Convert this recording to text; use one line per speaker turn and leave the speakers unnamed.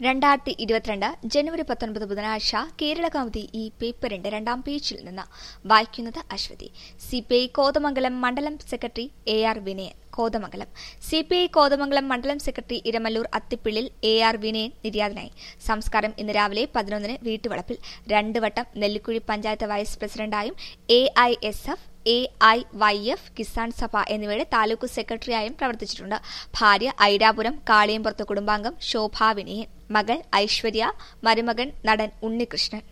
രണ്ടായിരത്തി ഇരുപത്തിരണ്ട് ജനുവരി പത്തൊൻപത് ബുധനാഴ്ച കേരള കൗമുദി ഈ പേപ്പറിന്റെ രണ്ടാം പേജിൽ നിന്ന് വായിക്കുന്നത് അശ്വതി സിപിഐ കോതമംഗലം മണ്ഡലം secretary A R Vinayan Kothamangalam CPI Kothamangalam മണ്ഡലം secretary Eramalloor Athippillil A R Vinayan നിര്യാതനായി സംസ്കാരം ഇന്ന് രാവിലെ പതിനൊന്നിന് വീട്ടുവളപ്പിൽ രണ്ട് വട്ടം നെല്ലിക്കുഴി പഞ്ചായത്ത് വൈസ് പ്രസിഡന്റായും A I S F A I Y F Kisan Sabha എന്നിവയുടെ താലൂക്ക് സെക്രട്ടറിയായും പ്രവർത്തിച്ചിട്ടുണ്ട് ഭാര്യ ഐരാപുരം കാളിയമ്പുറത്ത് കുടുംബാംഗം ശോഭാ വിനയൻ മകൾ ഐശ്വര്യ മരുമകൻ നടൻ ഉണ്ണികൃഷ്ണൻ